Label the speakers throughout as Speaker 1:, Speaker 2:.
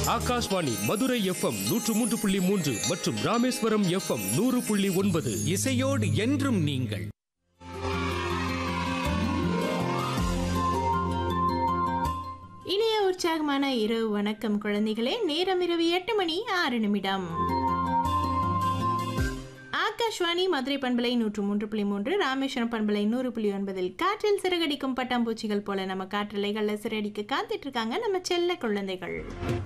Speaker 1: Akashvani Madurai FM நூற்று மூன்று புள்ளி மூன்று மற்றும் ராமேஸ்வரம் எஃப்எம் நூறு புள்ளி ஒன்பது
Speaker 2: இசையோடு என்றும் நீங்கள்
Speaker 3: இனிய உற்சாகமான இரவு வணக்கம் குழந்தைகளே நேரம் இரவு எட்டு மணி ஆறு நிமிடம் ஆகாஷ்வாணி மதுரை பண்பலை நூற்று மூன்று புள்ளி மூன்று ராமேஸ்வரம் பண்பலை நூறு புள்ளி ஒன்பதில் காற்றில் சிறகடிக்கும் பட்டாம்பூச்சிகள் போல நம்ம காற்றலைகளில் சிறகடிக்க காத்துட்டு இருக்காங்க நம்ம செல்ல குழந்தைகள்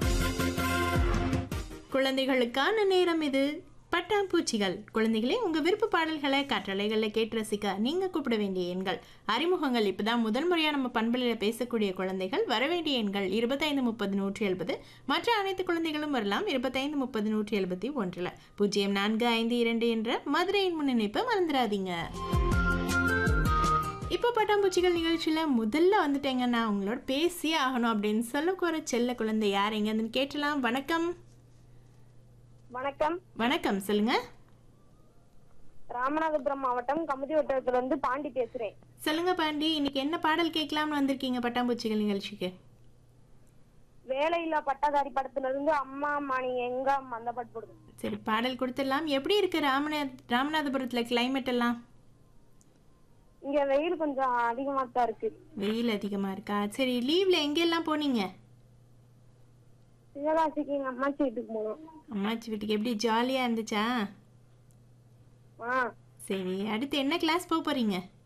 Speaker 3: குழந்தைகளுக்கான நேரம் இது பட்டாம்பூச்சிகள் குழந்தைகளே உங்க விருப்ப பாடல்களை காற்றலைகளில் கேட்டு ரசிக்க நீங்க கூப்பிட வேண்டிய எண்கள் அறிமுகங்கள் இப்பதான் முதல் முறையா நம்ம பண்பலையில் பேசக்கூடிய குழந்தைகள் வர வேண்டிய எண்கள் இருபத்தைந்து முப்பது நூற்றி எழுபது மற்ற அனைத்து குழந்தைகளும் வரலாம் இருபத்தைந்து முப்பது நூற்றி எழுபத்தி ஒன்றில் பூஜ்ஜியம் நான்கு ஐந்து இரண்டு என்ற மதுரையின் முன்னிணைப்பை மறந்துடாதீங்க இப்போ பட்டாம்பூச்சிகள் நிகழ்ச்சியில் முதல்ல வந்துட்டேங்க நான் உங்களோட பேசியே ஆகணும் அப்படின்னு சொல்லக்கூற செல்ல குழந்தை யார் எங்கன்னு கேட்டலாம் வணக்கம்
Speaker 4: வணக்கம்
Speaker 3: வணக்கம் சொல்லுங்க
Speaker 4: ராமநாதபுரம் மாவட்டம் கமுதி வட்டத்துல இருந்து பாண்டி பேசுறேன்
Speaker 3: சொல்லுங்க பாண்டி இன்னைக்கு என்ன பாடல் கேட்கலாம்னு வந்திருக்கீங்க பட்டாம்பூச்சிகள் நிகழ்ச்சிக்கு
Speaker 4: வேலையில்லா பட்டதாரி படத்துல இருந்து அம்மா அம்மா நீங்க எங்க அம்மா அந்த பாட்டு போடுங்க
Speaker 3: சரி பாடல் கொடுத்துடலாம் எப்படி இருக்கு ராமநாத் ராமநாதபுரத்தில் கிளைமேட் எல்லாம்
Speaker 4: இங்க வெயில் கொஞ்சம் அதிகமா தான் இருக்கு
Speaker 3: வெயில் அதிகமாக இருக்கா சரி லீவில் எங்கெல்லாம் போனீங்க
Speaker 4: சிவகாசிக்கு எங்க அம்மாச்சி வீட்டுக்கு போனோம்
Speaker 3: அம்மாச்சி வீட்டுக்கு எப்படி ஜாலியாக இருந்துச்சா
Speaker 4: ஆ
Speaker 3: சரி அடுத்து என்ன கிளாஸ் போக போகிறீங்க